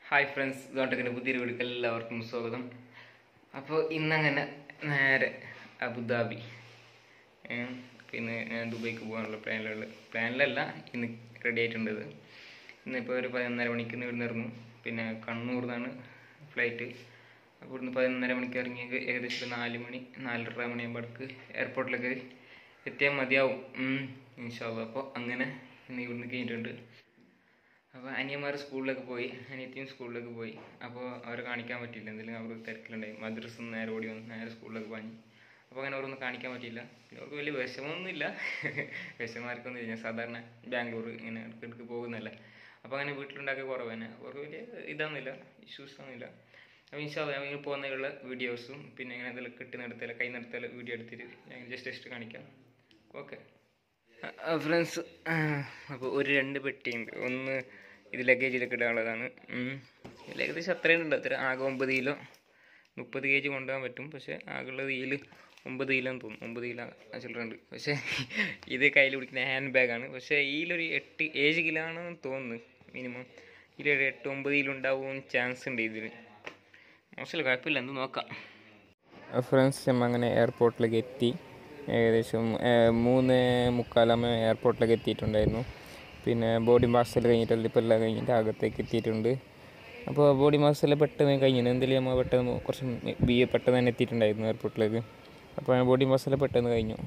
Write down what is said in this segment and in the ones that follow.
Hi friends ഇതോട്ടൊക്കെ പുതിയൊരു വീഡിയോക്ക് എല്ലാവർക്കും സ്വാഗതം അപ്പോൾ ഇന്നങ്ങനെ നേരെ അബുദാബി ഏം, പിന്നെ ഞാൻ ദുബൈക്ക് പോകാനുള്ള പ്ലാനിലുള്ള പ്ലാനിലല്ല ഇന്ന് റെഡി ആയിട്ടുണ്ട് ഇത് ഇന്നിപ്പോൾ ഒരു പതിനൊന്നര മണിക്ക് ഇന്ന് ഇവിടുന്ന് ഇറങ്ങും പിന്നെ കണ്ണൂർ നിന്നാണ് ഫ്ലൈറ്റ് അപ്പോൾ ഇവിടുന്ന് പതിനൊന്നര മണിക്ക് ഇറങ്ങിയത് ഏകദേശം ഒരു നാല് മണി നാലര മണിയാകുമ്പോൾ അടുക്ക് എയർപോർട്ടിലേക്ക് എത്തിയാൽ മതിയാവും ഇൻഷാല്ല അപ്പോൾ അങ്ങനെ ഇന്ന് ഇവിടുന്ന് കഴിഞ്ഞിട്ടുണ്ട് അപ്പോൾ അനിയന്മാർ സ്കൂളിലേക്ക് പോയി അനിയത്തിയും സ്കൂളിലേക്ക് പോയി അപ്പോൾ അവരെ കാണിക്കാൻ പറ്റിയില്ല എന്തെങ്കിലും അവർ തിരക്കിലുണ്ടായി മദ്രസ് നേരെ ഓടി വന്ന് നേരെ സ്കൂളിലേക്ക് പാഞ്ഞു അപ്പോൾ അങ്ങനെ അവരൊന്നും കാണിക്കാൻ പറ്റിയില്ല പിന്നെ അവർക്ക് വലിയ വിഷമമൊന്നുമില്ല വിഷമാർക്കൊന്നും ഇല്ല ഞാൻ സാധാരണ ബാംഗ്ലൂർ ഇങ്ങനെ ഇടയ്ക്കിടയ്ക്ക് പോകുന്നല്ലേ അപ്പോൾ അങ്ങനെ വീട്ടിലുണ്ടാക്കിയ കുറവ് തന്നെ അവർക്ക് വലിയ ഇതൊന്നുമില്ല ഇഷ്യൂസ് ഒന്നുമില്ല അപ്പോൾ ഇൻഷാല്ല ഞാൻ ഇങ്ങനെ പോകുന്നതിലുള്ള വീഡിയോസും പിന്നെ ഇങ്ങനെ എന്തെങ്കിലും കിട്ടി നടത്തിയാൽ കൈ നടത്തിയാൽ വീഡിയോ എടുത്തിട്ട് ഞാൻ ജസ്റ്റ് ജസ്റ്റ് കാണിക്കാം ഓക്കെ ഫ്രണ്ട്സ് അപ്പോൾ ഒരു രണ്ട് പെട്ടിയുണ്ട് ഒന്ന് ഇത് ലഗേജിലൊക്കെ ഇടാനുള്ളതാണ് ഉം. ഇതിൽ ഏകദേശം അത്രയും ഉണ്ട് അത്ര ആകെ ഒമ്പത് കിലോ മുപ്പത് കെ ജി കൊണ്ടുപോകാൻ പറ്റും പക്ഷേ ആകെയുള്ളത് ഇതിൽ ഒമ്പത് കിലോ എന്ന് തോന്നുന്നു ഒമ്പത് കിലോ ചില്ലറുണ്ട് പക്ഷേ ഇത് കയ്യിൽ പിടിക്കുന്ന ഹാൻഡ് ബാഗാണ് പക്ഷേ ഇതിലൊരു എട്ട് ഏഴ് കിലോ ആണെന്ന് തോന്നുന്നു മിനിമം ഇതിലൊരു എട്ട് ഒമ്പത് കിലോ ഉണ്ടാവും ചാൻസ് ഉണ്ട് ഇതിൽ മോശമില്ല കുഴപ്പമില്ല എന്ത് നോക്കാം ഫ്രണ്ട്സ് നമ്മൾ അങ്ങനെ എയർപോർട്ടിലേക്ക് എത്തി ഏകദേശം ഏഹ്, മൂന്ന് മുക്കാലാകുമ്പോൾ എയർപോർട്ടിലേക്ക് എത്തിയിട്ടുണ്ടായിരുന്നു പിന്നെ ബോഡി മാസ്റ്റർ കഴിഞ്ഞിട്ട് ഇപ്പോൾ എല്ലാം കഴിഞ്ഞിട്ട് അകത്തേക്ക് എത്തിയിട്ടുണ്ട് അപ്പോൾ ബോഡി മാസ്റ്ററിൽ പെട്ടെന്ന് കഴിഞ്ഞു എന്തെങ്കിലും നമ്മൾ പെട്ടെന്ന് കുറച്ച് ബി എ പെട്ടെന്ന് തന്നെ എത്തിയിട്ടുണ്ടായിരുന്നു എയർപോർട്ടിലേക്ക് അപ്പോൾ ബോഡി മാസ്റ്ററിൽ പെട്ടെന്ന് കഴിഞ്ഞു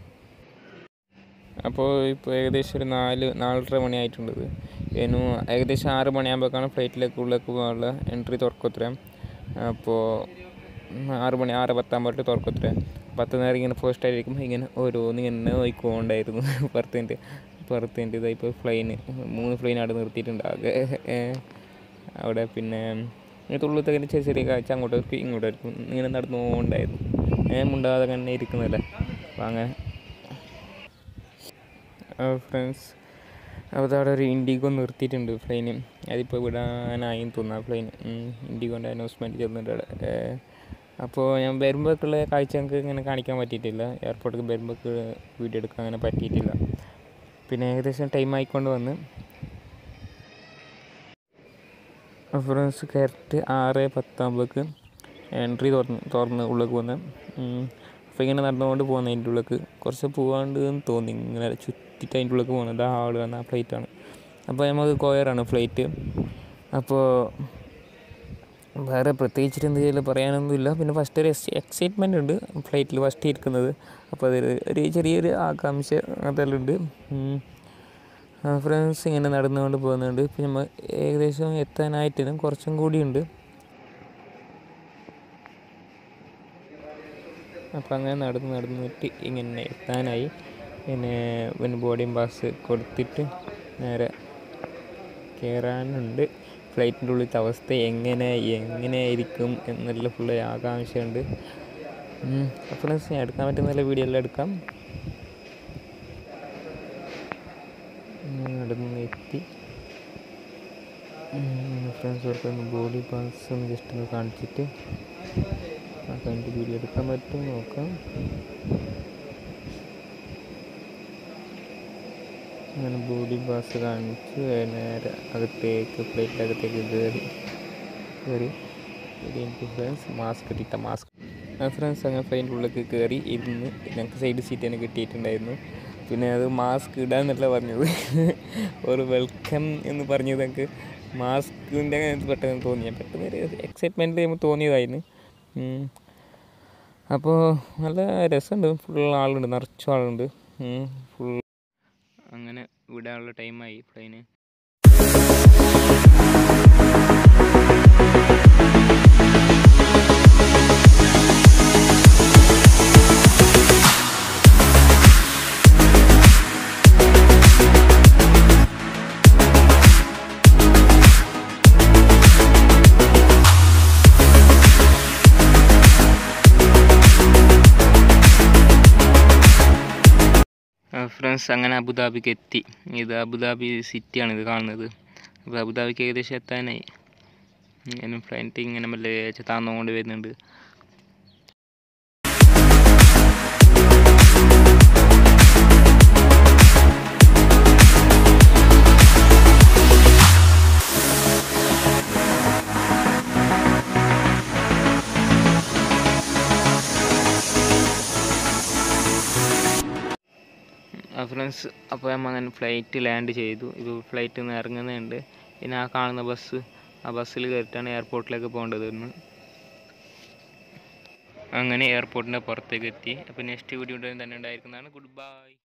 അപ്പോൾ ഇപ്പോൾ ഏകദേശം ഒരു നാല് നാലര മണിയായിട്ടുണ്ട് ഇത് ഇനി ഏകദേശം ആറ് മണിയാകുമ്പോഴേക്കാണ് ഫ്ലൈറ്റിലേക്ക് ഉള്ളിലേക്ക് പോകാനുള്ള എൻട്രി തുറക്കത്രേ അപ്പോൾ ആറ് മണി ആറ് പത്താകുമ്പോഴത്തെ തുറക്കത്രേ പത്ത് നേരം ഇങ്ങനെ ഫസ്റ്റ് ആയിരിക്കും ഇങ്ങനെ ഓരോന്ന് ഇങ്ങനെ നോക്കിക്കൊണ്ടായിരുന്നു പുറത്ത് മിനിറ്റ് പുറത്ത് മിനിറ്റ് ഇതാ ഇപ്പോൾ ഫ്ലൈന് മൂന്ന് ഫ്ലൈൻ അവിടെ നിർത്തിയിട്ടുണ്ട് ആകെ ഏഹ്, അവിടെ പിന്നെ ഇങ്ങനെ തുള്ളത്തൊക്കെ ചെറിയ ചെറിയ കാഴ്ച അങ്ങോട്ടേക്ക് ഇങ്ങോട്ടേക്കും ഇങ്ങനെ നടന്നുകൊണ്ടായിരുന്നു ഞാൻ മുണ്ടാതെ തന്നെ ഇരിക്കുന്നതല്ലേ അപ്പോൾ അങ്ങനെ ഫ്രണ്ട്സ് അപ്പോൾ അവിടെ ഒരു ഇൻഡിഗോ നിർത്തിയിട്ടുണ്ട് ഫ്ലൈന് അതിപ്പോൾ വിടാനായി തോന്നുന്നു ആ ഫ്ലൈൻ ഇൻഡിഗോൻ്റെ അനൗൺസ്മെൻറ്റ് ചെന്നിട്ട് അവിടെ ഏഹ്, അപ്പോൾ ഞാൻ വരുമ്പോഴേക്കുള്ള കാഴ്ച ഞങ്ങൾക്ക് ഇങ്ങനെ കാണിക്കാൻ പറ്റിയിട്ടില്ല എയർപോർട്ടിൽ വരുമ്പോഴേക്ക് വീഡിയോ എടുക്കാൻ അങ്ങനെ പറ്റിയിട്ടില്ല പിന്നെ ഏകദേശം ടൈം ആയിക്കൊണ്ട് വന്ന് ഫ്രണ്ട്സ് കറക്റ്റ് ആറ് പത്താകുമ്പോഴേക്ക് എൻട്രി തുറന്ന് തുറന്ന് ഉള്ളിലേക്ക് വന്ന് അപ്പോൾ ഇങ്ങനെ നടന്നുകൊണ്ട് പോകുന്ന അതിൻ്റെ ഉള്ളിലേക്ക് കുറച്ച് പോകാണ്ട് എന്ന് തോന്നി ഇങ്ങനെ ചുറ്റിട്ട് അതിൻ്റെ ഉള്ളിലേക്ക് പോകുന്നത് ആ ആൾ വന്ന ആ ഫ്ലൈറ്റാണ് അപ്പോൾ നമുക്ക് കോയറാണ് ഫ്ലൈറ്റ് അപ്പോൾ വേറെ പ്രത്യേകിച്ചിട്ട് എന്തെങ്കിലും പറയാനൊന്നുമില്ല പിന്നെ ഫസ്റ്റ് ഒരു എക്സൈറ്റ്മെൻ്റ് ഉണ്ട് ഫ്ലൈറ്റിൽ ഫസ്റ്റ് ഇരിക്കുന്നത് അപ്പോൾ അതിൽ ഒരു ചെറിയൊരു ആകാംക്ഷ അതെല്ലാം ഉണ്ട് ഫ്രണ്ട്സ് ഇങ്ങനെ നടന്നുകൊണ്ട് പോകുന്നുണ്ട് പിന്നെ നമ്മൾ ഏകദേശം എത്താനായിട്ടിനും കുറച്ചും കൂടിയുണ്ട് അപ്പം അങ്ങനെ നടന്ന് നടന്നിട്ട് ഇങ്ങനെ എത്താനായി പിന്നെ പിന്നെ ബോർഡിംഗ് പാസ് കൊടുത്തിട്ട് നേരെ കയറാനുണ്ട് ഫ്ലൈറ്റിൻ്റെ ഉള്ളിലത്തെ അവസ്ഥ എങ്ങനെ എങ്ങനെയായിരിക്കും എന്നുള്ള ഫുള്ള് ആകാംക്ഷയുണ്ട് അപ്പോൾ ഞാൻ എടുക്കാൻ പറ്റുന്ന നല്ല വീഡിയോ എല്ലാം എടുക്കാം നടന്ന് എത്തി ഫ്രണ്ട്സ് ഓർക്കൊന്ന് ബോഡി പാസ് ഒന്ന് ജസ്റ്റ് ഒന്ന് കാണിച്ചിട്ട് അപ്പം എനിക്ക് വീഡിയോ എടുക്കാൻ പറ്റും നോക്കാം അങ്ങനെ ബോഡി പാസ് കാണിച്ച് നേരെ അകത്തേക്ക് ഫ്ലൈറ്റ് അകത്തേക്ക് കയറി കയറി എനിക്ക് ഫ്രണ്ട്സ് മാസ്ക് ഇട്ടിട്ട മാസ്ക് ഫ്രണ്ട്സ് അങ്ങനെ ഫ്ലൈറ്റിൻ്റെ ഉള്ളിലേക്ക് കയറി ഇരുന്ന് ഞങ്ങൾക്ക് സൈഡ് സീറ്റ് തന്നെ കിട്ടിയിട്ടുണ്ടായിരുന്നു പിന്നെ അത് മാസ്ക് ഇടാന്നല്ല പറഞ്ഞത് ഒരു വെൽക്കം എന്ന് പറഞ്ഞത് ഞങ്ങൾക്ക് മാസ്കിൻ്റെ അങ്ങനെ പെട്ടെന്ന് തോന്നി പെട്ടെന്ന് ഒരു എക്സൈറ്റ്മെൻറ്റ് നമുക്ക് തോന്നിയതായിരുന്നു ഉം. അപ്പോൾ നല്ല രസമുണ്ട് ഫുൾ ആളുണ്ട് നിറച്ചും ആളുണ്ട് ഫുൾ അങ്ങനെ വിടാനുള്ള ടൈമായി ഫ്ലൈന് ഫ്രണ്ട്സ് അങ്ങനെ അബുദാബിക്ക് എത്തി ഇത് അബുദാബി സിറ്റിയാണ് ഇത് കാണുന്നത് അപ്പോൾ അബുദാബിക്ക് ഏകദേശം എത്താനായി ഇങ്ങനെ ഫ്ലൈറ്റ് ഇങ്ങനെ മെല്ലെ താന്നുകൊണ്ട് വരുന്നുണ്ട് ഫ്രണ്ട്സ് അപ്പോൾ നമ്മൾ അങ്ങനെ ഫ്ലൈറ്റ് ലാൻഡ് ചെയ്തു ഇപ്പോൾ ഫ്ലൈറ്റിൽ നിന്ന് ഇറങ്ങുന്നുണ്ട് പിന്നെ ആ കാണുന്ന ബസ് ആ ബസ്സിൽ കയറിയിട്ടാണ് എയർപോർട്ടിലേക്ക് പോകേണ്ടത് ഇന്ന് അങ്ങനെ എയർപോർട്ടിൻ്റെ പുറത്തേക്ക് എത്തി അപ്പോൾ നെക്സ്റ്റ് വീഡിയോ തന്നെ ഉണ്ടായിരിക്കുന്നതാണ് ഗുഡ് ബൈ